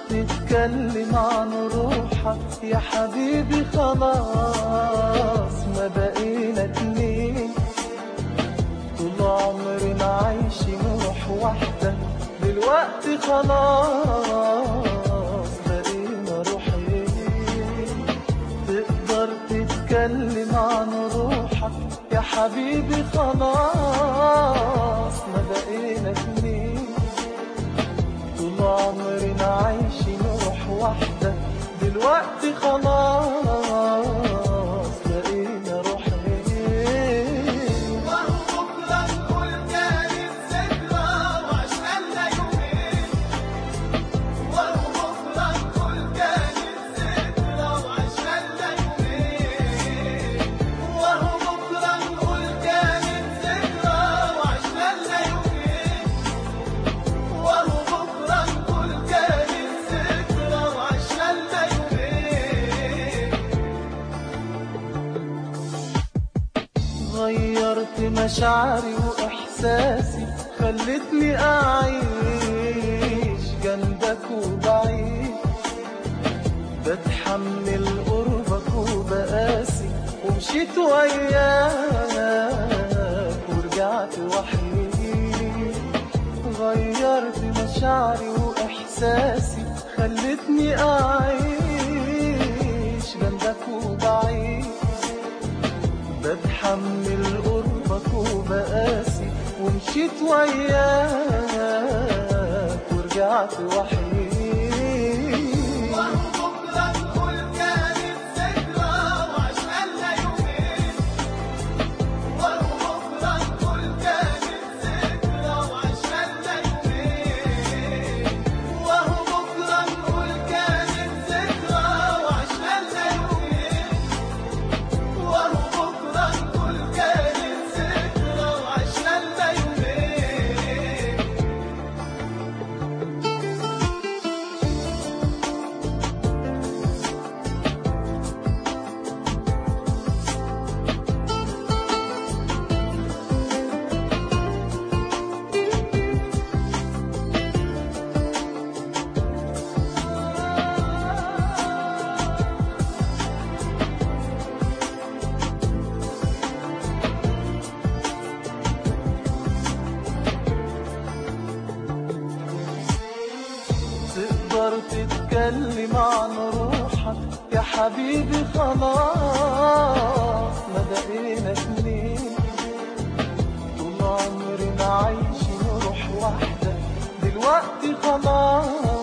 تتكلم عن روحك يا حبيبي خلاص ما بقينا اتنين طول عمرنا عايشين روح واحدة دلوقتي خلاص بقينا روحين تقدر تتكلم عن روحك يا حبيبي خلاص ما بقينا اتنين طول عمرنا عايشين روح واحدة دلوقتي خلاص بقينا روحين وهو بكرة نقول كانت ذكرى وعشقنا يومين وهو بكرة نقول كانت ذكرى وعشقنا يومين وهو بكرة نقول كانت ذكرى وعشقنا يومين وهو بكرة نقول كانت ذكرى وعشقنا يومين غيرت مشاعري وإحساسي خلتني أعيش جنبك وبعيد بتحمل قربك وبقاسي ومشيت وياك ورجعت وحيد غيرت مشاعري وإحساسي خلتني أعيش جنبك وبعيد بتحمل قربك وبقاسي ومشيت وياك ورجعت وحيد وهو بكرة نقول كانت ذكرى وعشقنا يومين وهو بكرة نقول كانت ذكرى وعشقنا يومين وهو بكرة نقول كانت ذكرى وعشقنا يومين وهو بكرة نقول كانت ذكرى وعشقنا يومين تقدر تتكلم عن روحك يا حبيبي خلاص ما بقينا اتنين طول عمرنا عايشين روح واحدة دلوقتي خلاص